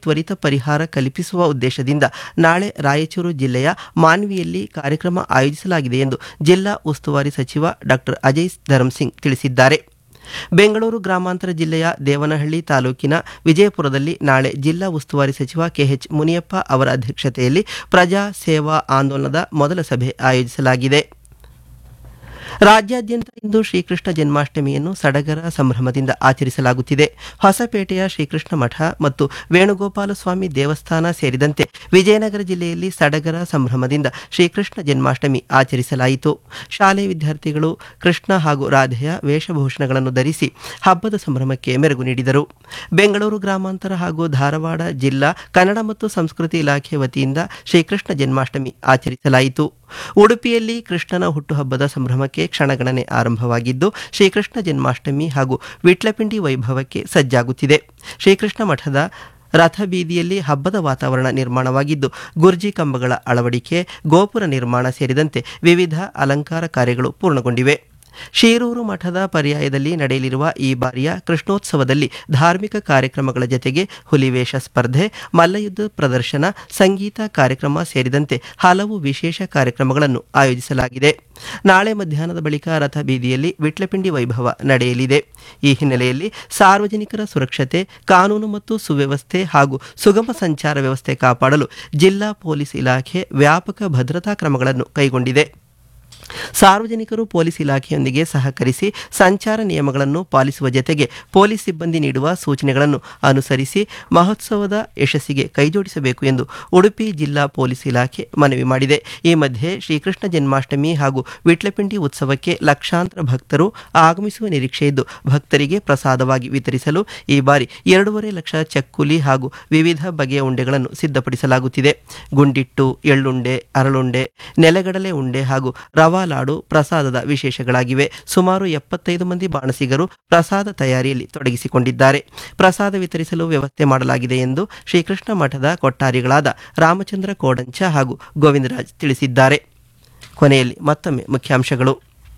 ತ್ವರಿತ ಪರಿಹಾರ ಕಲ್ಪಿಸುವ ಉದ್ದೇಶದಿಂದ ನಾಳೆ ರಾಯಚೂರು ಜಿಲ್ಲೆಯ ಮಾನ್ವಿಯಲ್ಲಿ ಕಾರ್ಯಕ್ರಮ ಆಯೋಜಿಸಲಾಗಿದೆ ಎಂದು ಜಿಲ್ಲಾ ಉಸ್ತುವಾರಿ ಸಚಿವ ಡಾಕ್ಟರ್ ಅಜಯ್ ಧರ್ಮಸಿಂಗ್ ತಿಳಿಸಿದ್ದಾರೆ ಬೆಂಗಳೂರು ಗ್ರಾಮಾಂತರ ಜಿಲ್ಲೆಯ ದೇವನಹಳ್ಳಿ ತಾಲೂಕಿನ ವಿಜಯಪುರದಲ್ಲಿ ನಾಳೆ ಜಿಲ್ಲಾ ಉಸ್ತುವಾರಿ ಸಚಿವ ಕೆಎಚ್ ಮುನಿಯಪ್ಪ ಅವರ ಅಧ್ಯಕ್ಷತೆಯಲ್ಲಿ ಪ್ರಜಾ ಸೇವಾ ಆಂದೋಲನದ ಮೊದಲ ಸಭೆ ಆಯೋಜಿಸಲಾಗಿದೆ ರಾಜ್ಯಾದ್ಯಂತ ಇಂದು ಶ್ರೀಕೃಷ್ಣ ಜನ್ಮಾಷ್ಟಮಿಯನ್ನು ಸಡಗರ ಸಂಭ್ರಮದಿಂದ ಆಚರಿಸಲಾಗುತ್ತಿದೆ ಹೊಸಪೇಟೆಯ ಶ್ರೀಕೃಷ್ಣ ಮಠ ಮತ್ತು ವೇಣುಗೋಪಾಲ ಸ್ವಾಮಿ ದೇವಸ್ಥಾನ ಸೇರಿದಂತೆ ವಿಜಯನಗರ ಜಿಲ್ಲೆಯಲ್ಲಿ ಸಡಗರ ಸಂಭ್ರಮದಿಂದ ಶ್ರೀಕೃಷ್ಣ ಜನ್ಮಾಷ್ಟಮಿ ಆಚರಿಸಲಾಯಿತು ಶಾಲೆ ವಿದ್ಯಾರ್ಥಿಗಳು ಕೃಷ್ಣ ಹಾಗೂ ರಾಧೆಯ ವೇಷಭೂಷಣಗಳನ್ನು ಧರಿಸಿ ಹಬ್ಬದ ಸಂಭ್ರಮಕ್ಕೆ ಮೆರುಗು ನೀಡಿದರು ಬೆಂಗಳೂರು ಗ್ರಾಮಾಂತರ ಹಾಗೂ ಧಾರವಾಡ ಜಿಲ್ಲಾ ಕನ್ನಡ ಮತ್ತು ಸಂಸ್ಕೃತಿ ಇಲಾಖೆ ವತಿಯಿಂದ ಶ್ರೀಕೃಷ್ಣ ಜನ್ಮಾಷ್ಟಮಿ ಆಚರಿಸಲಾಯಿತು ಉಡುಪಿಯಲ್ಲಿ ಕೃಷ್ಣನ ಹುಟ್ಟುಹಬ್ಬದ ಸಂಭ್ರಮಕ್ಕೆ ಕ್ಷಣಗಣನೆ ಆರಂಭವಾಗಿದ್ದು ಶ್ರೀಕೃಷ್ಣ ಜನ್ಮಾಷ್ಟಮಿ ಹಾಗೂ ವಿಟ್ಲಪಿಂಡಿ ವೈಭವಕ್ಕೆ ಸಜ್ಜಾಗುತ್ತಿದೆ ಶ್ರೀಕೃಷ್ಣ ಮಠದ ರಥಬೀದಿಯಲ್ಲಿ ಹಬ್ಬದ ವಾತಾವರಣ ನಿರ್ಮಾಣವಾಗಿದ್ದು ಗುರ್ಜಿ ಕಂಬಗಳ ಅಳವಡಿಕೆ ಗೋಪುರ ನಿರ್ಮಾಣ ಸೇರಿದಂತೆ ವಿವಿಧ ಅಲಂಕಾರ ಕಾರ್ಯಗಳು ಪೂರ್ಣಗೊಂಡಿವೆ ಶೀರೂರು ಮಠದ ಪರ್ಯಾಯದಲ್ಲಿ ನಡೆಯಲಿರುವ ಈ ಬಾರಿಯ ಕೃಷ್ಣೋತ್ಸವದಲ್ಲಿ ಧಾರ್ಮಿಕ ಕಾರ್ಯಕ್ರಮಗಳ ಜತೆಗೆ ಹುಲಿವೇಷ ಸ್ಪರ್ಧೆ ಮಲ್ಲಯುದ್ಧ ಪ್ರದರ್ಶನ ಸಂಗೀತ ಕಾರ್ಯಕ್ರಮ ಸೇರಿದಂತೆ ಹಲವು ವಿಶೇಷ ಕಾರ್ಯಕ್ರಮಗಳನ್ನು ಆಯೋಜಿಸಲಾಗಿದೆ ನಾಳೆ ಮಧ್ಯಾಹ್ನದ ಬಳಿಕ ರಥ ಬೀದಿಯಲ್ಲಿ ವಿಟ್ಲಪಿಂಡಿ ವೈಭವ ನಡೆಯಲಿದೆ ಈ ಹಿನ್ನೆಲೆಯಲ್ಲಿ ಸಾರ್ವಜನಿಕರ ಸುರಕ್ಷತೆ ಕಾನೂನು ಮತ್ತು ಸುವ್ಯವಸ್ಥೆ ಹಾಗೂ ಸುಗಮ ಸಂಚಾರ ವ್ಯವಸ್ಥೆ ಕಾಪಾಡಲು ಜಿಲ್ಲಾ ಪೊಲೀಸ್ ಇಲಾಖೆ ವ್ಯಾಪಕ ಭದ್ರತಾ ಕ್ರಮಗಳನ್ನು ಕೈಗೊಂಡಿದೆ ಸಾರ್ವಜನಿಕರು ಪೊಲೀಸ್ ಇಲಾಖೆಯೊಂದಿಗೆ ಸಹಕರಿಸಿ ಸಂಚಾರ ನಿಯಮಗಳನ್ನು ಪಾಲಿಸುವ ಜತೆಗೆ ಪೊಲೀಸ್ ಸಿಬ್ಬಂದಿ ನೀಡುವ ಸೂಚನೆಗಳನ್ನು ಅನುಸರಿಸಿ ಮಹೋತ್ಸವದ ಯಶಸ್ಸಿಗೆ ಕೈಜೋಡಿಸಬೇಕು ಎಂದು ಉಡುಪಿ ಜಿಲ್ಲಾ ಪೊಲೀಸ್ ಇಲಾಖೆ ಮನವಿ ಮಾಡಿದೆ ಈ ಮಧ್ಯೆ ಶ್ರೀಕೃಷ್ಣ ಜನ್ಮಾಷ್ಟಮಿ ಹಾಗೂ ವಿಟ್ಲಪಿಂಡಿ ಉತ್ಸವಕ್ಕೆ ಲಕ್ಷಾಂತರ ಭಕ್ತರು ಆಗಮಿಸುವ ನಿರೀಕ್ಷೆ ಇದ್ದು ಭಕ್ತರಿಗೆ ಪ್ರಸಾದವಾಗಿ ವಿತರಿಸಲು ಈ ಬಾರಿ ಎರಡೂವರೆ ಲಕ್ಷ ಚಕ್ಕುಲಿ ಹಾಗೂ ವಿವಿಧ ಬಗೆಯ ಉಂಡೆಗಳನ್ನು ಸಿದ್ಧಪಡಿಸಲಾಗುತ್ತಿದೆ ಗುಂಡಿಟ್ಟು ಎಳ್ಳುಂಡೆ ಅರಳುಂಡೆ ನೆಲಗಡಲೆ ಉಂಡೆ ಹಾಗೂ ರವಾ ಲಾಡು ಪ್ರಸಾದದ ವಿಶೇಷಗಳಾಗಿವೆ ಸುಮಾರು ಎಪ್ಪತ್ತೈದು ಮಂದಿ ಬಾಣಸಿಗರು ಪ್ರಸಾದ ತಯಾರಿಯಲ್ಲಿ ತೊಡಗಿಸಿಕೊಂಡಿದ್ದಾರೆ ಪ್ರಸಾದ ವಿತರಿಸಲು ವ್ಯವಸ್ಥೆ ಮಾಡಲಾಗಿದೆ ಎಂದು ಶ್ರೀಕೃಷ್ಣ ಮಠದ ಕೊಟ್ಟಾರಿಗಳಾದ ರಾಮಚಂದ್ರ ಕೋಡಂಚ ಹಾಗೂ ಗೋವಿಂದರಾಜ್ ತಿಳಿಸಿದ್ದಾರೆ ಕೊನೆಯಲ್ಲಿ ಮತ್ತೊಮ್ಮೆ ಮುಖ್ಯಾಂಶಗಳು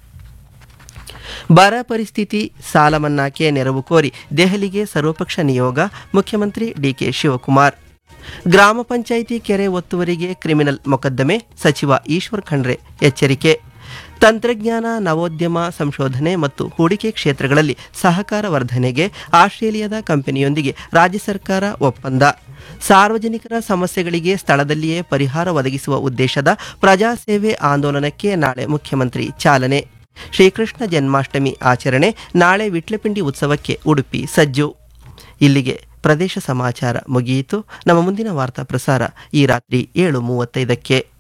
ಬರ ಪರಿಸ್ಥಿತಿ ಸಾಲ ಮನ್ನಾಕ್ಕೆ ನೆರವು ಕೋರಿ ದೆಹಲಿಗೆ ಸರ್ವಪಕ್ಷ ನಿಯೋಗ ಮುಖ್ಯಮಂತ್ರಿ ಡಿಕೆ ಶಿವಕುಮಾರ್ ಗ್ರಾಮ ಪಂಚಾಯಿತಿ ಕೆರೆ ಒತ್ತುವರಿಗೆ ಕ್ರಿಮಿನಲ್ ಮೊಕದ್ದಮೆ ಸಚಿವ ಈಶ್ವರ್ ಖಂಡ್ರೆ ಎಚ್ಚರಿಕೆ ತಂತ್ರಜ್ಞಾನ ನವೋದ್ಯಮ ಸಂಶೋಧನೆ ಮತ್ತು ಹೂಡಿಕೆ ಕ್ಷೇತ್ರಗಳಲ್ಲಿ ಸಹಕಾರ ವರ್ಧನೆಗೆ ಆಸ್ಟ್ರೇಲಿಯಾದ ಕಂಪನಿಯೊಂದಿಗೆ ರಾಜ್ಯ ಸರ್ಕಾರ ಒಪ್ಪಂದ ಸಾರ್ವಜನಿಕರ ಸಮಸ್ಯೆಗಳಿಗೆ ಸ್ಥಳದಲ್ಲಿಯೇ ಪರಿಹಾರ ಒದಗಿಸುವ ಉದ್ದೇಶದ ಪ್ರಜಾಸೇವೆ ಆಂದೋಲನಕ್ಕೆ ನಾಳೆ ಮುಖ್ಯಮಂತ್ರಿ ಚಾಲನೆ ಶ್ರೀಕೃಷ್ಣ ಜನ್ಮಾಷ್ಟಮಿ ಆಚರಣೆ ನಾಳೆ ವಿಟ್ಲಪಿಂಡಿ ಉತ್ಸವಕ್ಕೆ ಉಡುಪಿ ಸಜ್ಜು ಇಲ್ಲಿಗೆ ಪ್ರದೇಶ ಸಮಾಚಾರ ಮುಗಿಯಿತು ನಮ್ಮ ಮುಂದಿನ ವಾರ್ತಾ ಪ್ರಸಾರ ಈ ರಾತ್ರಿ ಏಳು ಮೂವತ್ತೈದಕ್ಕೆ